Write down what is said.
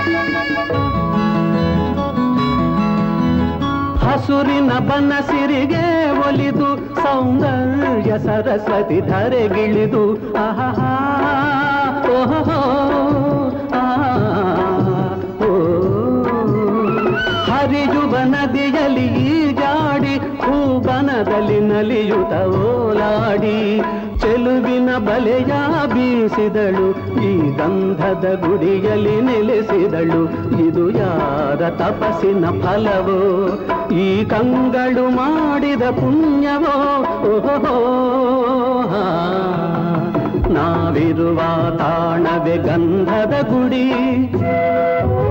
ಹಸುರಿನ ಬನಸಿರಿಗೆ ಒಲಿದು ಸೌಂದರ್ಯ ಸರಸ್ವತಿ ಧರೆಗಿಳಿದು ಆಹಾ ಓಹೋ ಓ ಹರಿಯುವ ನದಿಯಲ್ಲಿ ಈಜಾಡಿ ಹೂಬನದಲ್ಲಿ ನಲಿಯುತ ಓಲಾಡಿ ಚೆಲುವಿನ ಬಲೆಯ ಬೀಸಿದಳು ಈ ಗಂಧದ ಗುಡಿಯಲ್ಲಿ ನೆಲೆಸಿದಳು ಇದು ಯಾರ ತಪಸ್ಸಿನ ಫಲವೋ ಈ ಕಂಗಳು ಮಾಡಿದ ಪುಣ್ಯವೋ ಓಹೋ ನಾವಿರುವ ತಾಣವೇ ಗಂಧದ ಗುಡಿ